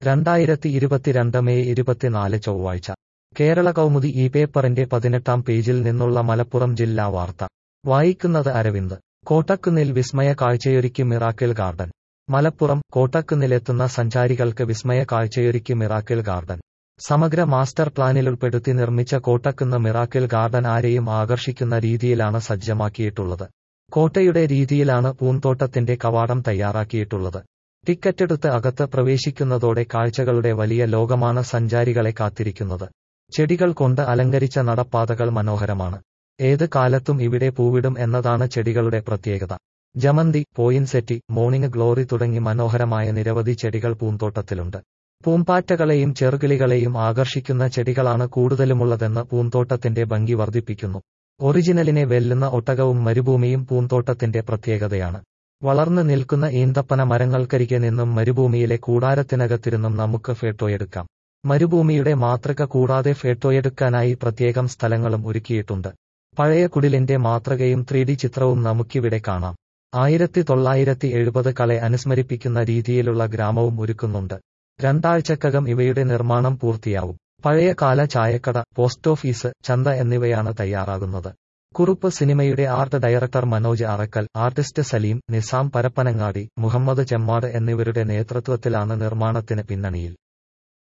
രണ്ടായിരത്തി ഇരുപത്തിരണ്ട് മെയ് ഇരുപത്തിനാല് ചൊവ്വാഴ്ച കേരള കൗമുദി ഈ പേപ്പറിന്റെ പതിനെട്ടാം പേജിൽ നിന്നുള്ള മലപ്പുറം ജില്ലാ വാർത്ത വായിക്കുന്നത് അരവിന്ദ് കോട്ടക്കുന്നിൽ വിസ്മയ കാഴ്ചയൊരുക്കി മിറാക്കിൾ ഗാർഡൻ മലപ്പുറം കോട്ടക്കുന്നിലെത്തുന്ന സഞ്ചാരികൾക്ക് വിസ്മയ കാഴ്ചയൊരുക്കി മിറാക്കിൾ ഗാർഡൻ സമഗ്ര മാസ്റ്റർ പ്ലാനിലുൾപ്പെടുത്തി നിർമ്മിച്ച കോട്ടക്കുന്ന് മിറാക്കിൾ ഗാർഡൻ ആരെയും ആകർഷിക്കുന്ന രീതിയിലാണ് സജ്ജമാക്കിയിട്ടുള്ളത് കോട്ടയുടെ രീതിയിലാണ് പൂന്തോട്ടത്തിന്റെ കവാടം തയ്യാറാക്കിയിട്ടുള്ളത് ടിക്കറ്റെടുത്ത് അകത്ത് പ്രവേശിക്കുന്നതോടെ കാഴ്ചകളുടെ വലിയ ലോകമാണ് സഞ്ചാരികളെ കാത്തിരിക്കുന്നത് ചെടികൾ കൊണ്ട് അലങ്കരിച്ച നടപ്പാതകൾ മനോഹരമാണ് ഏത് കാലത്തും ഇവിടെ പൂവിടും എന്നതാണ് ചെടികളുടെ പ്രത്യേകത ജമന്തി പോയിൻസെറ്റി മോർണിംഗ് ഗ്ലോറി തുടങ്ങി മനോഹരമായ നിരവധി ചെടികൾ പൂന്തോട്ടത്തിലുണ്ട് പൂമ്പാറ്റകളെയും ചെറുകിളികളെയും ആകർഷിക്കുന്ന ചെടികളാണ് കൂടുതലുമുള്ളതെന്ന് പൂന്തോട്ടത്തിന്റെ ഭംഗി വർദ്ധിപ്പിക്കുന്നു ഒറിജിനലിനെ വെല്ലുന്ന ഒട്ടകവും മരുഭൂമിയും പൂന്തോട്ടത്തിന്റെ പ്രത്യേകതയാണ് വളർന്നു നിൽക്കുന്ന ഈന്തപ്പന മരങ്ങൾക്കരികെ നിന്നും മരുഭൂമിയിലെ കൂടാരത്തിനകത്തിരുന്നും നമുക്ക് ഫേട്ടോയെടുക്കാം മരുഭൂമിയുടെ മാതൃക കൂടാതെ ഫേട്ടോയെടുക്കാനായി പ്രത്യേകം സ്ഥലങ്ങളും ഒരുക്കിയിട്ടുണ്ട് പഴയ കുടിലിന്റെ മാതൃകയും ത്രീ ഡി ചിത്രവും നമുക്കിവിടെ കാണാം ആയിരത്തി തൊള്ളായിരത്തി എഴുപത് കളെ അനുസ്മരിപ്പിക്കുന്ന രീതിയിലുള്ള ഗ്രാമവും ഒരുക്കുന്നുണ്ട് രണ്ടാഴ്ചക്കകം ഇവയുടെ നിർമ്മാണം പൂർത്തിയാവും പഴയ കാല ചായക്കട പോസ്റ്റ് ഓഫീസ് ചന്ത എന്നിവയാണ് തയ്യാറാകുന്നത് കുറുപ്പ് സിനിമയുടെ art director Manoj Arakkal artist Saleem Nizam Parappanangadi Muhammad Chemmad എന്നിവരുടെ നേതൃത്വത്തിലാണ് നിർമ്മാണത്തിന് പിന്നണിയിൽ